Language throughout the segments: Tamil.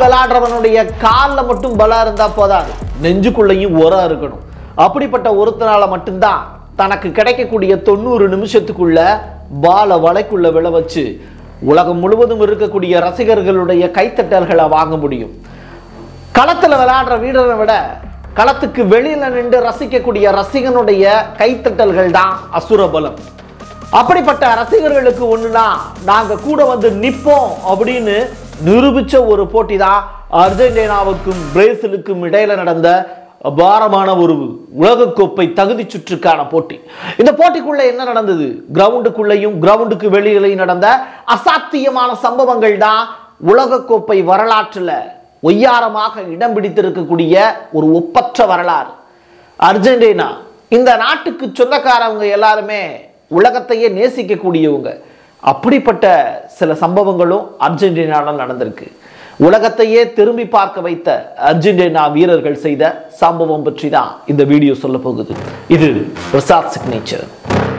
விளையாடுறவனுடைய காலில் மட்டும் பலம் இருந்தா போதாது நெஞ்சுக்குள்ளேயும் உரம் இருக்கணும் அப்படிப்பட்ட ஒருத்தனால மட்டும்தான் தனக்கு கிடைக்கக்கூடிய தொண்ணூறு நிமிஷத்துக்குள்ள பாலை வலைக்குள்ள விழ வச்சு உலகம் முழுவதும் இருக்கக்கூடிய ரசிகர்களுடைய கைத்தட்டல்களை வாங்க முடியும் களத்துல விளையாடுற வீரரை விட களத்துக்கு வெளியில நின்று ரசிக்கக்கூடிய ரசிகனுடைய கைத்தட்டல்கள் தான் அசுர பலம் அப்படிப்பட்ட ரசிகர்களுக்கு ஒண்ணுனா நாங்க கூட வந்து நிப்போம் அப்படின்னு நிரூபிச்ச ஒரு போட்டி தான் அர்ஜென்டினாவுக்கும் பிரேசிலுக்கும் இடையில நடந்த அபாரமான ஒரு உலகக்கோப்பை தகுதி சுற்றுக்கான போட்டி இந்த போட்டிக்குள்ள என்ன நடந்தது கிரவுண்டுக்குள்ளேயும் கிரவுண்டுக்கு வெளியிலையும் நடந்த அசாத்தியமான சம்பவங்கள் தான் உலகக்கோப்பை வரலாற்றுல ஒய்யாரமாக இடம் பிடித்திருக்கக்கூடிய ஒரு ஒப்பற்ற வரலாறு அர்ஜென்டினா இந்த நாட்டுக்கு சொந்தக்காரவங்க எல்லாருமே உலகத்தையே நேசிக்கக்கூடியவங்க அப்படிப்பட்ட சில சம்பவங்களும் அர்ஜென்டினாவில் நடந்திருக்கு உலகத்தையே திரும்பி பார்க்க வைத்த அர்ஜென்டினா வீரர்கள் செய்த சம்பவம் பற்றி தான் இந்த வீடியோ சொல்ல போகுது இது பிரசாத் சிக்னேச்சர்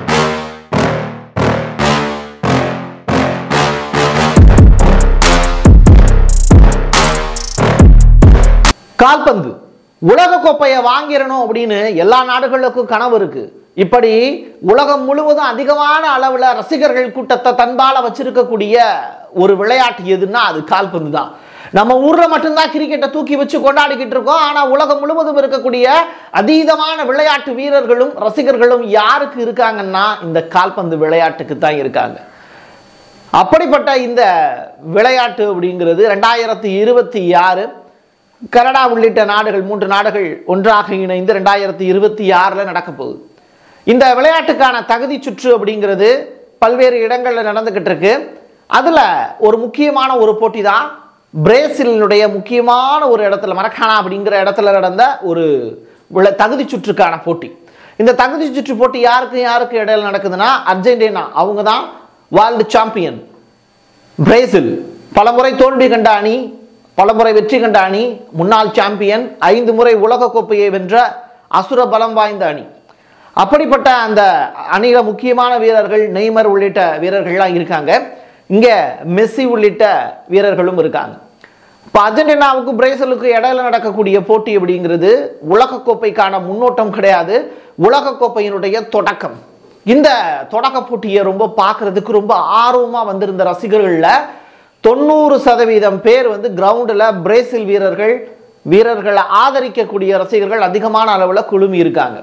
கால்பந்து உலக கோப்பையை வாங்கிடணும் அப்படின்னு எல்லா நாடுகளுக்கும் கனவு இருக்கு இப்படி உலகம் முழுவதும் அதிகமான அளவுல ரசிகர்கள் கூட்டத்தை தன்பால வச்சிருக்கக்கூடிய ஒரு விளையாட்டு எதுன்னா அது கால்பந்து தான் நம்ம ஊர்ல மட்டும்தான் கிரிக்கெட்டை தூக்கி வச்சு கொண்டாடிக்கிட்டு இருக்கோம் ஆனா உலகம் முழுவதும் இருக்கக்கூடிய அதீதமான விளையாட்டு வீரர்களும் ரசிகர்களும் யாருக்கு இருக்காங்கன்னா இந்த கால்பந்து விளையாட்டுக்கு தான் இருக்காங்க அப்படிப்பட்ட இந்த விளையாட்டு அப்படிங்கிறது ரெண்டாயிரத்தி இருபத்தி ஆறு கனடா உள்ளிட்ட நாடுகள் மூன்று நாடுகள் ஒன்றாக இணைந்து ரெண்டாயிரத்தி இருபத்தி ஆறில் நடக்க போகுது இந்த விளையாட்டுக்கான தகுதி சுற்று அப்படிங்கிறது பல்வேறு இடங்களில் நடந்துக்கிட்டு இருக்கு அதில் ஒரு முக்கியமான ஒரு போட்டி தான் பிரேசிலினுடைய முக்கியமான ஒரு இடத்துல மரக்கானா அப்படிங்கிற இடத்துல நடந்த ஒரு விளை தகுதி சுற்றுக்கான போட்டி இந்த தகுதி சுற்று போட்டி யாருக்கு யாருக்கு இடையில நடக்குதுன்னா அர்ஜென்டினா அவங்க தான் வேர்ல்டு சாம்பியன் பிரேசில் பலமுறை தோல்வி கண்ட அணி பலமுறை வெற்றி கண்ட அணி முன்னாள் சாம்பியன் ஐந்து முறை உலக கோப்பையை வென்ற அசுர பலம் வாய்ந்த அணி அப்படிப்பட்ட அந்த அணியில முக்கியமான வீரர்கள் நெய்மர் உள்ளிட்ட வீரர்கள்லாம் இருக்காங்க இங்க மெஸ்ஸி உள்ளிட்ட வீரர்களும் இருக்காங்க இப்போ அர்ஜென்டினாவுக்கும் பிரேசிலுக்கும் இடையில நடக்கக்கூடிய போட்டி அப்படிங்கிறது உலகக்கோப்பைக்கான முன்னோட்டம் கிடையாது உலகக்கோப்பையினுடைய தொடக்கம் இந்த தொடக்க போட்டியை ரொம்ப பார்க்கறதுக்கு ரொம்ப ஆர்வமா வந்திருந்த ரசிகர்கள்ல தொண்ணூறு சதவீதம் பேர் வந்து கிரவுண்டில் பிரேசில் வீரர்கள் வீரர்களை ஆதரிக்கக்கூடிய ரசிகர்கள் அதிகமான அளவில் குழுமி இருக்காங்க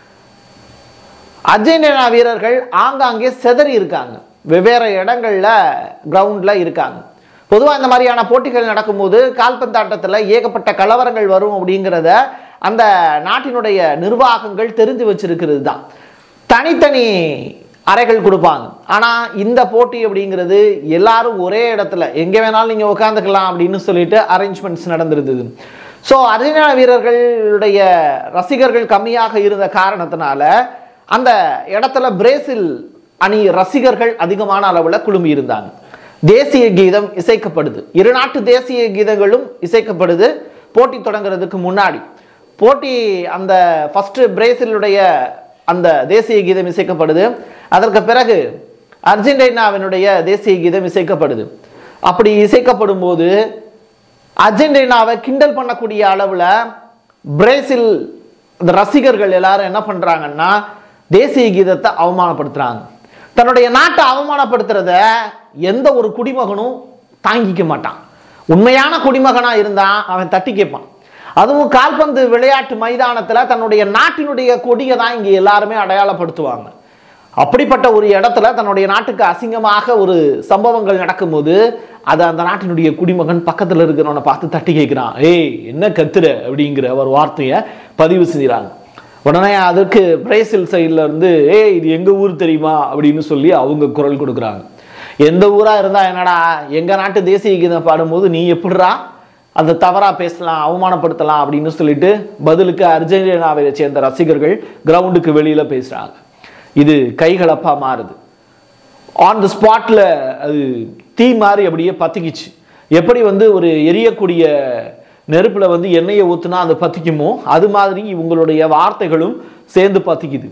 அர்ஜென்டினா வீரர்கள் ஆங்காங்கே செதறி இருக்காங்க வெவ்வேறு இடங்கள்ல கிரவுண்ட்ல இருக்காங்க பொதுவாக இந்த மாதிரியான போட்டிகள் நடக்கும்போது கால்பந்தாட்டத்தில் ஏகப்பட்ட கலவரங்கள் வரும் அப்படிங்கிறத அந்த நாட்டினுடைய நிர்வாகங்கள் தெரிஞ்சு வச்சிருக்கிறது தான் தனித்தனி அறைகள் கொடுப்பாங்க ஆனால் இந்த போட்டி அப்படிங்கிறது எல்லாரும் ஒரே இடத்துல எங்கே வேணாலும் நீங்கள் உட்காந்துக்கலாம் அப்படின்னு சொல்லிட்டு அரேஞ்ச்மெண்ட்ஸ் நடந்திருந்தது ஸோ அர்ஜென்டினா வீரர்களுடைய ரசிகர்கள் கம்மியாக இருந்த காரணத்தினால அந்த இடத்துல பிரேசில் அணி ரசிகர்கள் அதிகமான அளவில் குழுமி இருந்தாங்க தேசிய கீதம் இசைக்கப்படுது இரு நாட்டு தேசிய கீதங்களும் இசைக்கப்படுது போட்டி தொடங்குறதுக்கு முன்னாடி போட்டி அந்த ஃபர்ஸ்ட் பிரேசிலுடைய அந்த தேசிய கீதம் இசைக்கப்படுது அதற்கு பிறகு அர்ஜென்டினாவினுடைய தேசிய கீதம் இசைக்கப்படுது அப்படி இசைக்கப்படும் போது அர்ஜென்டினாவை கிண்டல் பண்ணக்கூடிய அளவில் பிரேசில் அந்த ரசிகர்கள் எல்லாரும் என்ன பண்ணுறாங்கன்னா தேசிய கீதத்தை அவமானப்படுத்துகிறாங்க தன்னுடைய நாட்டை அவமானப்படுத்துறத எந்த ஒரு குடிமகனும் தாங்கிக்க மாட்டான் உண்மையான குடிமகனாக இருந்தால் அவன் தட்டி கேட்பான் அதுவும் கால்பந்து விளையாட்டு மைதானத்தில் தன்னுடைய நாட்டினுடைய கொடியை தான் இங்கே எல்லாருமே அடையாளப்படுத்துவாங்க அப்படிப்பட்ட ஒரு இடத்துல தன்னுடைய நாட்டுக்கு அசிங்கமாக ஒரு சம்பவங்கள் நடக்கும்போது அது அந்த நாட்டினுடைய குடிமகன் பக்கத்தில் இருக்கிறவனை பார்த்து தட்டி கேட்குறான் ஏய் என்ன கத்துற அப்படிங்கிற ஒரு வார்த்தையை பதிவு செஞ்சுறாங்க உடனே அதற்கு பிரேசில் சைடில் இருந்து ஏய் இது எங்கள் ஊர் தெரியுமா அப்படின்னு சொல்லி அவங்க குரல் கொடுக்குறாங்க எந்த ஊராக இருந்தால் என்னடா எங்கள் நாட்டு தேசிய கீதம் பாடும்போது நீ எப்படிடா அந்த தவறாக பேசலாம் அவமானப்படுத்தலாம் அப்படின்னு சொல்லிட்டு பதிலுக்கு அர்ஜென்டினாவை சேர்ந்த ரசிகர்கள் கிரவுண்டுக்கு வெளியில் பேசுகிறாங்க இது கைகலப்பாக மாறுது ஆன் த ஸ்பாட்டில் அது தீ மாதிரி அப்படியே பற்றிக்கிச்சு எப்படி வந்து ஒரு எரியக்கூடிய நெருப்பில் வந்து எண்ணெயை ஊற்றுனா அது பற்றிக்குமோ அது மாதிரி இவங்களுடைய வார்த்தைகளும் சேர்ந்து பற்றிக்குது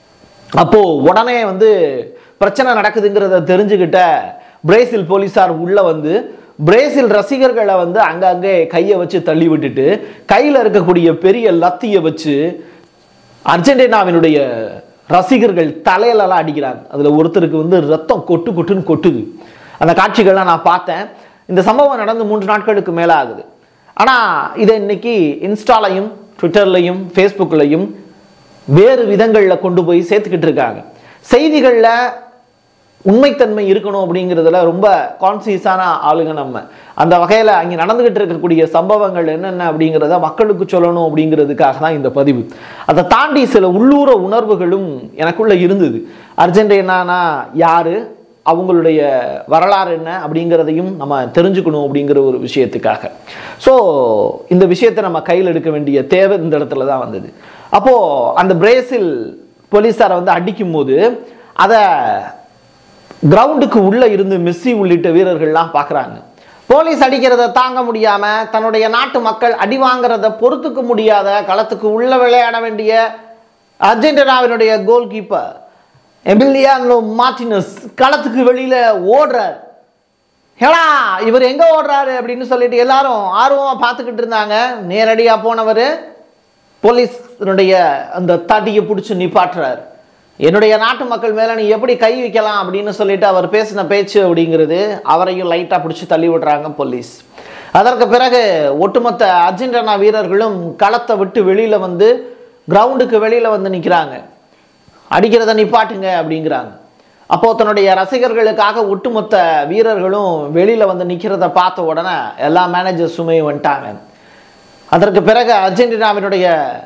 அப்போ உடனே வந்து பிரச்சனை நடக்குதுங்கிறத தெரிஞ்சுக்கிட்ட பிரேசில் போலீசார் உள்ள வந்து பிரேசில் ரசிகர்களை வந்து அங்கங்கே கையை வச்சு தள்ளி விட்டுட்டு கையில் இருக்கக்கூடிய பெரிய லத்தியை வச்சு அர்ஜென்டினாவினுடைய ரசிகர்கள் தலையிலலாம் அடிக்கிறாங்க அதில் ஒருத்தருக்கு வந்து ரத்தம் கொட்டு கொட்டுன்னு கொட்டுது அந்த காட்சிகள்லாம் நான் பார்த்தேன் இந்த சம்பவம் நடந்து மூன்று நாட்களுக்கு மேலே ஆகுது ஆனால் இதை இன்னைக்கு இன்ஸ்டாலையும் ட்விட்டர்லையும் ஃபேஸ்புக்லையும் வேறு விதங்களில் கொண்டு போய் சேர்த்துக்கிட்டு இருக்காங்க செய்திகளில் உண்மைத்தன்மை இருக்கணும் அப்படிங்கிறதுல ரொம்ப கான்சியஸான ஆளுங்க நம்ம அந்த வகையில் அங்கே நடந்துகிட்டு இருக்கக்கூடிய சம்பவங்கள் என்னென்ன அப்படிங்கிறத மக்களுக்கு சொல்லணும் அப்படிங்கிறதுக்காக தான் இந்த பதிவு அதை தாண்டி சில உள்ளூர உணர்வுகளும் எனக்குள்ள இருந்தது அர்ஜென்டினானா யாரு அவங்களுடைய வரலாறு என்ன அப்படிங்கிறதையும் நம்ம தெரிஞ்சுக்கணும் அப்படிங்கிற ஒரு விஷயத்துக்காக ஸோ இந்த விஷயத்தை நம்ம கையில் எடுக்க வேண்டிய தேவை இந்த இடத்துல தான் வந்தது அப்போது அந்த பிரேசில் போலீஸாரை வந்து அடிக்கும் போது அதை கிரவுண்டுக்கு உள்ள இருந்து மெஸ்ஸி உள்ளிட்ட வீரர்கள்லாம் பார்க்குறாங்க போலீஸ் அடிக்கிறத தாங்க முடியாம தன்னுடைய நாட்டு மக்கள் அடி வாங்குறத பொறுத்துக்க முடியாத களத்துக்கு உள்ள விளையாட வேண்டிய அர்ஜென்டினாவினுடைய கோல் கீப்பர் எமிலியானோ மார்டினஸ் களத்துக்கு வெளியில ஓடுறார் ஏடா இவர் எங்க ஓடுறாரு அப்படின்னு சொல்லிட்டு எல்லாரும் ஆர்வமா பார்த்துக்கிட்டு இருந்தாங்க நேரடியா போனவர் போலீஸினுடைய அந்த தடியை பிடிச்சி நிப்பாட்டுறார் என்னுடைய நாட்டு மக்கள் மேலே நீ எப்படி கை வைக்கலாம் அப்படின்னு சொல்லிட்டு அவர் பேசின பேச்சு அப்படிங்கிறது அவரையும் லைட்டாக பிடிச்சி தள்ளி விடுறாங்க போலீஸ் அதற்கு பிறகு ஒட்டுமொத்த அர்ஜென்டினா வீரர்களும் களத்தை விட்டு வெளியில் வந்து கிரவுண்டுக்கு வெளியில் வந்து நிற்கிறாங்க அடிக்கிறத நிப்பாட்டுங்க அப்படிங்கிறாங்க அப்போ தன்னுடைய ரசிகர்களுக்காக ஒட்டுமொத்த வீரர்களும் வெளியில் வந்து நிற்கிறத பார்த்த உடனே எல்லா மேனேஜர்ஸுமே வந்துட்டாங்க அதற்கு பிறகு அர்ஜென்டினாவினுடைய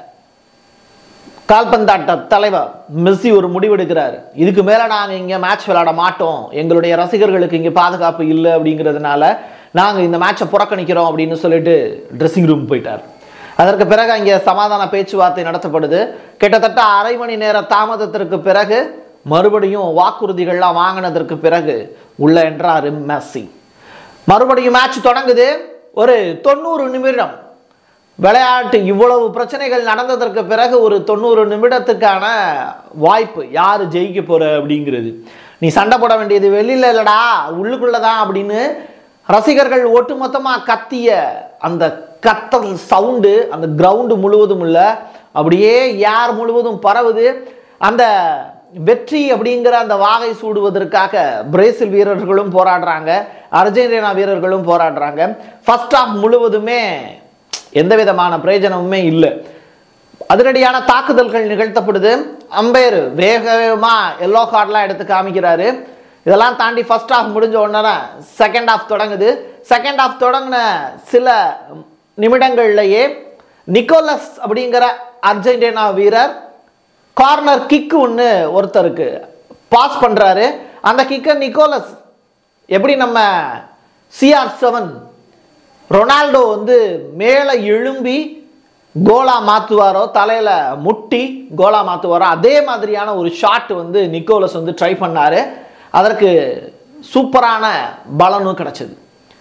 கால்பந்தாட்ட தலைவர் மெஸ்ஸி ஒரு முடிவெடுக்கிறார் இதுக்கு மேலே நாங்கள் இங்கே மேட்ச் விளையாட மாட்டோம் எங்களுடைய ரசிகர்களுக்கு இங்கே பாதுகாப்பு இல்லை அப்படிங்கிறதுனால நாங்கள் இந்த மேட்சை புறக்கணிக்கிறோம் அப்படின்னு சொல்லிட்டு ட்ரெஸ்ஸிங் ரூம் போயிட்டார் அதற்கு பிறகு அங்கே சமாதான பேச்சுவார்த்தை நடத்தப்படுது கிட்டத்தட்ட அரை மணி நேர தாமதத்திற்கு பிறகு மறுபடியும் வாக்குறுதிகள்லாம் வாங்கினதற்கு பிறகு உள்ள என்றார் மெஸ்ஸி மறுபடியும் மேட்ச் தொடங்குது ஒரு தொண்ணூறு நிமிடம் விளையாட்டு இவ்வளவு பிரச்சனைகள் நடந்ததற்கு பிறகு ஒரு தொண்ணூறு நிமிடத்துக்கான வாய்ப்பு யார் ஜெயிக்க போற அப்படிங்கிறது நீ சண்டை போட வேண்டியது வெளியில இல்லடா உள்ளுக்குள்ளதான் அப்படின்னு ரசிகர்கள் ஒட்டுமொத்தமா கத்திய அந்த கத்தல் சவுண்டு அந்த கிரவுண்டு முழுவதும் இல்ல அப்படியே யார் முழுவதும் பரவுது அந்த வெற்றி அப்படிங்கிற அந்த வாகை சூடுவதற்காக பிரேசில் வீரர்களும் போராடுறாங்க அர்ஜென்டினா வீரர்களும் போராடுறாங்க ஃபர்ஸ்ட் ஆஃப் முழுவதுமே எந்த விதமான பிரயோஜனமுமே இல்லை அதிரடியான தாக்குதல்கள் நிகழ்த்தப்படுது அம்பையர் வேக வேகமா எல்லோ கார்டெலாம் எடுத்து காமிக்கிறாரு இதெல்லாம் தாண்டி ஃபர்ஸ்ட் ஹாஃப் முடிஞ்ச உடனே செகண்ட் ஹாஃப் தொடங்குது செகண்ட் ஹாஃப் தொடங்கின சில நிமிடங்கள்லயே நிக்கோலஸ் அப்படிங்கிற அர்ஜென்டினா வீரர் கார்னர் கிக் ஒன்று ஒருத்தருக்கு பாஸ் பண்றாரு அந்த கிக்கை நிக்கோலஸ் எப்படி நம்ம சிஆர் செவன் ரொனால்டோ வந்து மேலே எழும்பி கோலா மாற்றுவாரோ தலையில் முட்டி கோலா மாற்றுவாரோ அதே மாதிரியான ஒரு ஷாட் வந்து நிக்கோலஸ் வந்து ட்ரை பண்ணாரு அதற்கு சூப்பரான பலனும் கிடைச்சது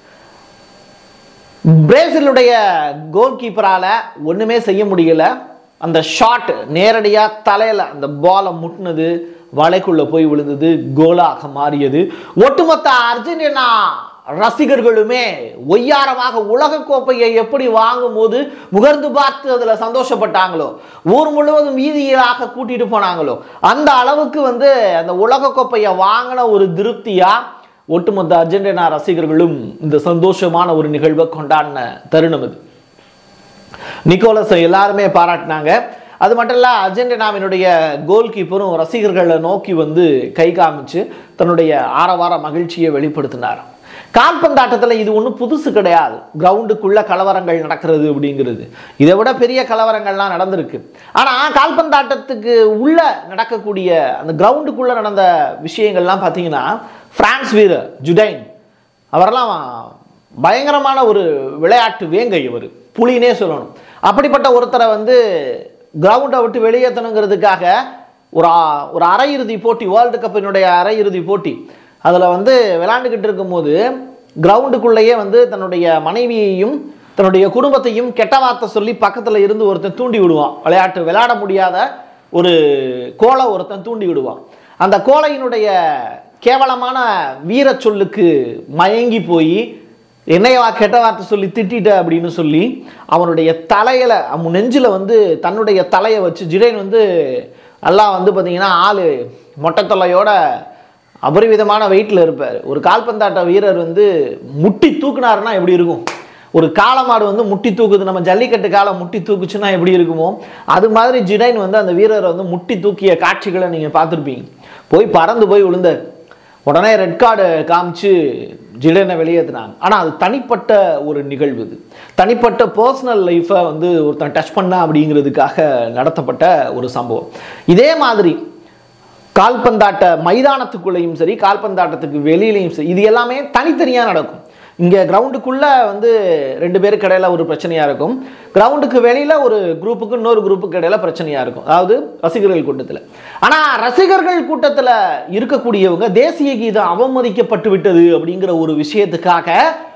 பிரேசிலுடைய கோல் கீப்பரால ஒண்ணுமே செய்ய முடியல அந்த ஷாட் நேரடியா தலையில அந்த பாலை முட்டினது வலைக்குள்ள போய் விழுந்தது கோலாக மாறியது ஒட்டுமொத்த அர்ஜென்டினா ரசிகர்களுமே ஒய்யாரமாக உலக கோப்பையை எப்படி வாங்கும் போது முகர்ந்து பார்த்து அதுல சந்தோஷப்பட்டாங்களோ ஊர் முழுவதும் வீதியாக கூட்டிட்டு போனாங்களோ அந்த அளவுக்கு வந்து அந்த உலக கோப்பையை வாங்கின ஒரு திருப்தியா ஒட்டுமொத்த அர்ஜென்டினா ரசிகர்களும் இந்த சந்தோஷமான ஒரு நிகழ்வை கொண்டாடின தருணம் இது நிக்கோலஸை எல்லாருமே பாராட்டினாங்க அது மட்டும் இல்ல அர்ஜென்டினாவினுடைய கோல் கீப்பரும் ரசிகர்களை நோக்கி வந்து கை காமிச்சு தன்னுடைய ஆரவார மகிழ்ச்சியை வெளிப்படுத்தினார் கால்பந்தாட்டத்தில் இது ஒன்றும் புதுசு கிடையாது கிரவுண்டுக்குள்ள கலவரங்கள் நடக்கிறது அப்படிங்கிறது இதை விட பெரிய கலவரங்கள்லாம் நடந்திருக்கு ஆனால் கால்பந்தாட்டத்துக்கு உள்ள நடக்கக்கூடிய அந்த கிரவுண்டுக்குள்ள நடந்த விஷயங்கள்லாம் பார்த்தீங்கன்னா பிரான்ஸ் வீரர் ஜுடைன் அவரெல்லாம் பயங்கரமான ஒரு விளையாட்டு வேங்கை இவர் புலினே சொல்லணும் அப்படிப்பட்ட ஒருத்தரை வந்து கிரவுண்டை விட்டு வெளியேற்றணுங்கிறதுக்காக ஒரு ஆ- ஒரு அரையிறுதி போட்டி வேர்ல்டு கப்பினுடைய அரையிறுதி போட்டி அதில் வந்து விளையாண்டுக்கிட்டு இருக்கும்போது கிரவுண்டுக்குள்ளேயே வந்து தன்னுடைய மனைவியையும் தன்னுடைய குடும்பத்தையும் கெட்ட வார்த்தை சொல்லி பக்கத்தில் இருந்து ஒருத்தன் தூண்டி விடுவான் விளையாட்டு விளையாட முடியாத ஒரு கோலை ஒருத்தன் தூண்டி விடுவான் அந்த கோலையினுடைய கேவலமான வீரச் சொல்லுக்கு மயங்கி போய் என்னையவா கெட்ட வார்த்தை சொல்லி திட்டிட்ட அப்படின்னு சொல்லி அவனுடைய தலையில அவன் நெஞ்சில வந்து தன்னுடைய தலையை வச்சு ஜிடேன் வந்து நல்லா வந்து பார்த்தீங்கன்னா ஆள் மொட்டைத்தொல்லையோட அபரிவிதமான வெயிட்டில் இருப்பார் ஒரு கால்பந்தாட்ட வீரர் வந்து முட்டி தூக்குனாருன்னா எப்படி இருக்கும் ஒரு காளமாடு வந்து முட்டி தூக்குது நம்ம ஜல்லிக்கட்டு காலை முட்டி தூக்குச்சுன்னா எப்படி இருக்குமோ அது மாதிரி ஜிடைன் வந்து அந்த வீரரை வந்து முட்டி தூக்கிய காட்சிகளை நீங்கள் பார்த்துருப்பீங்க போய் பறந்து போய் விழுந்தார் உடனே ரெட் கார்டு காமிச்சு ஜிடனை வெளியேற்றினாங்க ஆனால் அது தனிப்பட்ட ஒரு நிகழ்வு இது தனிப்பட்ட பர்சனல் லைஃப்பை வந்து ஒருத்தன் டச் பண்ண அப்படிங்கிறதுக்காக நடத்தப்பட்ட ஒரு சம்பவம் இதே மாதிரி கால்பந்தாட்ட மைதானத்துக்குள்ளேயும் சரி கால்பந்தாட்டத்துக்கு வெளியிலையும் சரி இது எல்லாமே தனித்தனியாக நடக்கும் இங்கே கிரவுண்டுக்குள்ளே வந்து ரெண்டு பேருக்கு இடையில ஒரு பிரச்சனையாக இருக்கும் கிரவுண்டுக்கு வெளியில் ஒரு குரூப்புக்கு இன்னொரு குரூப்புக்கு இடையில பிரச்சனையாக இருக்கும் அதாவது ரசிகர்கள் கூட்டத்தில் ஆனால் ரசிகர்கள் கூட்டத்தில் இருக்கக்கூடியவங்க தேசிய கீதம் அவமதிக்கப்பட்டு விட்டது அப்படிங்கிற ஒரு விஷயத்துக்காக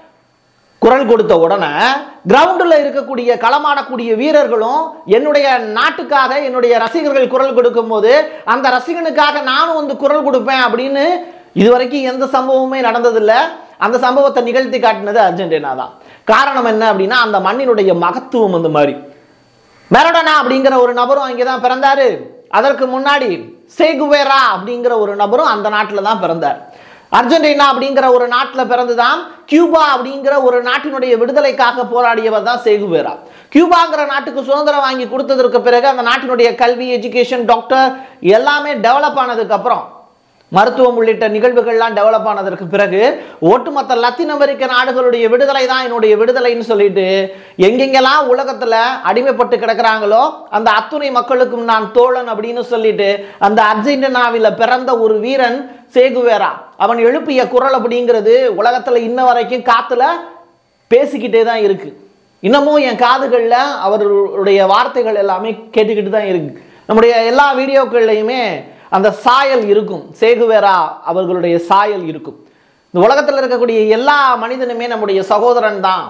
குரல் கொடுத்த உடனே கிரவுண்டில் இருக்கக்கூடிய களமாடக்கூடிய வீரர்களும் என்னுடைய நாட்டுக்காக என்னுடைய ரசிகர்கள் குரல் கொடுக்கும்போது அந்த ரசிகனுக்காக நானும் வந்து குரல் கொடுப்பேன் அப்படின்னு இதுவரைக்கும் எந்த சம்பவமுமே நடந்ததில்லை அந்த சம்பவத்தை நிகழ்த்தி காட்டினது அர்ஜென்டினா தான் காரணம் என்ன அப்படின்னா அந்த மண்ணினுடைய மகத்துவம் அந்த மாதிரி மெரடோனா அப்படிங்கிற ஒரு நபரும் அங்கே தான் பிறந்தாரு அதற்கு முன்னாடி சேகுவேரா அப்படிங்கிற ஒரு நபரும் அந்த நாட்டில் தான் பிறந்தார் அர்ஜென்டினா அப்படிங்கிற ஒரு நாட்டில் பிறந்துதான் கியூபா அப்படிங்கிற ஒரு நாட்டினுடைய விடுதலைக்காக போராடியவர் தான் சேகுவேரா கியூபாங்கிற நாட்டுக்கு சுதந்திரம் வாங்கி கொடுத்ததற்கு பிறகு அந்த நாட்டினுடைய கல்வி எஜுகேஷன் டாக்டர் எல்லாமே டெவலப் ஆனதுக்கு அப்புறம் மருத்துவம் உள்ளிட்ட நிகழ்வுகள்லாம் டெவலப் ஆனதற்கு பிறகு ஒட்டுமொத்த லத்தீன் அமெரிக்க நாடுகளுடைய விடுதலை தான் என்னுடைய விடுதலைன்னு சொல்லிட்டு எங்கெங்கெல்லாம் உலகத்துல அடிமைப்பட்டு கிடக்குறாங்களோ அந்த அத்துணை மக்களுக்கும் நான் தோழன் அப்படின்னு சொல்லிட்டு அந்த அர்ஜென்டினாவில் பிறந்த ஒரு வீரன் சேகுவேரா அவன் எழுப்பிய குரல் அப்படிங்கிறது உலகத்துல இன்ன வரைக்கும் காத்துல பேசிக்கிட்டே தான் இருக்கு இன்னமும் என் காதுகளில் அவருடைய வார்த்தைகள் எல்லாமே கேட்டுக்கிட்டு தான் இருக்கு நம்முடைய எல்லா வீடியோக்கள்லையுமே அந்த சாயல் இருக்கும் சேகுவேரா அவர்களுடைய சாயல் இருக்கும் இந்த உலகத்தில் இருக்கக்கூடிய எல்லா மனிதனுமே நம்முடைய சகோதரன் தான்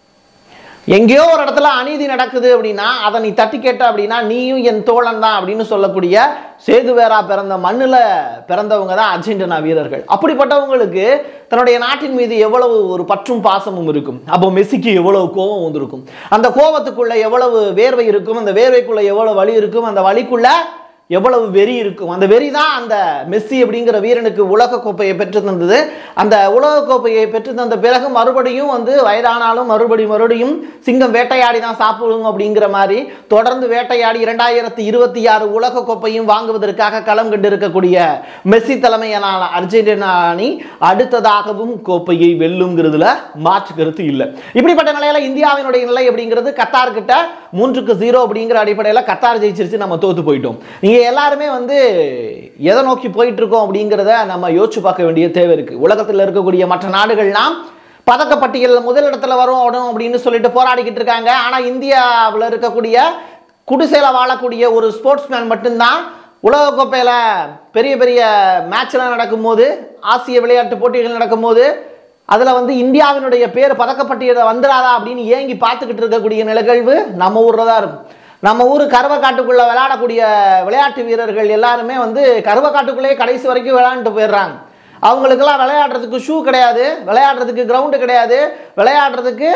எங்கேயோ ஒரு இடத்துல அநீதி நடக்குது அப்படின்னா அதை நீ தட்டி கேட்ட அப்படின்னா நீயும் என் தோழன் தான் அப்படின்னு சொல்லக்கூடிய சேதுவேரா பிறந்த மண்ணில் பிறந்தவங்க தான் அர்ஜென்டினா வீரர்கள் அப்படிப்பட்டவங்களுக்கு தன்னுடைய நாட்டின் மீது எவ்வளவு ஒரு பற்றும் பாசமும் இருக்கும் அப்போ மெஸ்ஸிக்கு எவ்வளவு கோபம் வந்திருக்கும் அந்த கோபத்துக்குள்ள எவ்வளவு வேர்வை இருக்கும் அந்த வேர்வைக்குள்ள எவ்வளவு வலி இருக்கும் அந்த வலிக்குள்ள எவ்வளவு வெறி இருக்கும் அந்த வெறி தான் அந்த மெஸ்ஸி அப்படிங்கிற வீரனுக்கு உலக கோப்பையை பெற்று தந்தது அந்த உலக கோப்பையை பெற்று தந்த பிறகு மறுபடியும் வந்து வயதானாலும் மறுபடி மறுபடியும் சிங்கம் வேட்டையாடி தான் சாப்பிடுவோம் அப்படிங்கிற மாதிரி தொடர்ந்து வேட்டையாடி இரண்டாயிரத்தி இருபத்தி ஆறு உலக கோப்பையும் வாங்குவதற்காக களம் கண்டு இருக்கக்கூடிய மெஸ்ஸி தலைமையிலான அர்ஜென்டினா அணி அடுத்ததாகவும் கோப்பையை வெல்லுங்கிறதுல மாற்று கருத்து இல்லை இப்படிப்பட்ட நிலையில இந்தியாவினுடைய நிலை அப்படிங்கிறது கத்தார் கிட்ட மூன்றுக்கு ஜீரோ அப்படிங்கிற அடிப்படையில் கத்தார் ஜெயிச்சிருச்சு நம்ம தோத்து போயிட்டோம் நீங்க எல்லாருமே வந்து எதை நோக்கி போயிட்டு இருக்கோம் அப்படிங்கிறத நம்ம யோசிச்சு பார்க்க வேண்டிய தேவை இருக்கு உலகத்தில் இருக்கக்கூடிய மற்ற நாடுகள்லாம் பதக்கப்பட்டியலில் முதலிடத்துல வரும் வரும் அப்படின்னு சொல்லிட்டு போராடிக்கிட்டு இருக்காங்க ஆனா இந்தியாவில் இருக்கக்கூடிய குடிசையில் வாழக்கூடிய ஒரு ஸ்போர்ட்ஸ்மேன் மட்டும்தான் உலகக்கோப்பையில் பெரிய பெரிய மேட்ச்லாம் நடக்கும்போது ஆசிய விளையாட்டு போட்டிகள் நடக்கும்போது அதில் வந்து இந்தியாவினுடைய பேர் பதக்கப்பட்டியலில் வந்துடாதா அப்படின்னு ஏங்கி பார்த்துக்கிட்டு இருக்கக்கூடிய நிகழ்வு நம்ம ஊரில் தான் இருக்கும் நம்ம ஊர் கருவக்காட்டுக்குள்ளே விளையாடக்கூடிய விளையாட்டு வீரர்கள் எல்லாருமே வந்து கருவக்காட்டுக்குள்ளேயே கடைசி வரைக்கும் விளையாண்டுட்டு போயிடுறாங்க அவங்களுக்கெல்லாம் விளையாடுறதுக்கு ஷூ கிடையாது விளையாடுறதுக்கு கிரவுண்டு கிடையாது விளையாடுறதுக்கு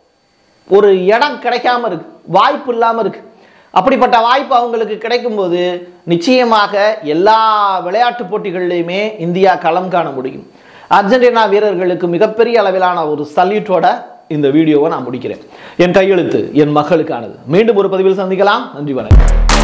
ஒரு இடம் கிடைக்காம இருக்கு வாய்ப்பு இல்லாமல் இருக்கு அப்படிப்பட்ட வாய்ப்பு அவங்களுக்கு கிடைக்கும்போது நிச்சயமாக எல்லா விளையாட்டு போட்டிகள்லையுமே இந்தியா களம் காண முடியும் அர்ஜென்டினா வீரர்களுக்கு மிகப்பெரிய அளவிலான ஒரு சல்யூட்டோட இந்த வீடியோவை நான் முடிக்கிறேன் என் கையெழுத்து என் மக்களுக்கானது மீண்டும் ஒரு பதிவில் சந்திக்கலாம் நன்றி வணக்கம்